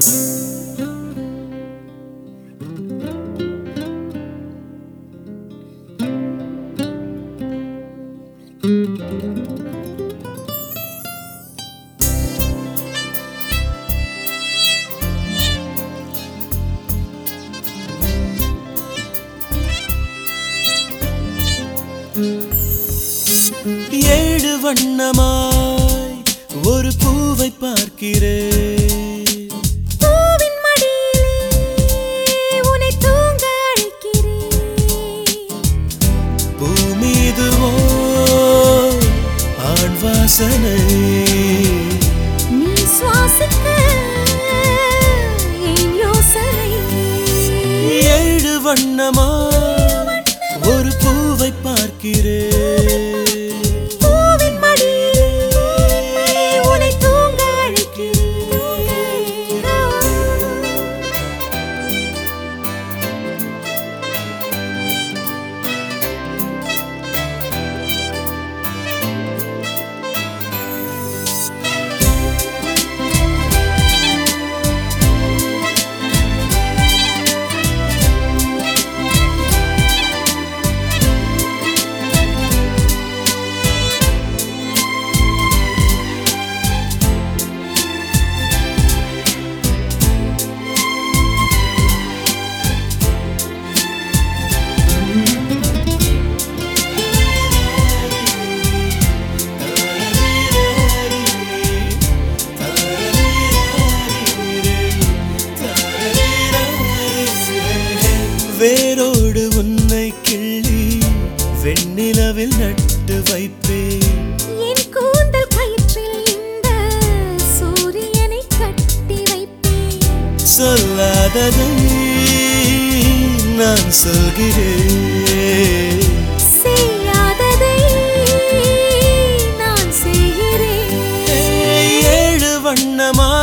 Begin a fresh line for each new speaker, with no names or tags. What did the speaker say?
ஏழு வண்ணமாய் ஒரு பூவை பார்க்கிறேன்
பூவின் மடியிலே உன்னை தூங்க அழைக்கிறேன்
பூ மீதுவோ ஆண் வாசனை
நீ சுவாசிக்க என் யோசனை
ஏழு வண்ணமாய் ஒரு பூவை பார்க்கிறேன்
பூவின் மடியிலே உன்னை தூங்க அழைக்கிறேன்
வேரோடு உன்னை கிள்ளி வெண்ணிலவில் நட்டு வைப்பேன்
என் கூந்தல் கயிற்றில் இந்த சூரியனை கட்டி வைப்பேன்
சொல்லாததை நான் சொல்கிறேன்
செய்யாததை நான் செய்கிறேன்
ஏழு வண்ணமா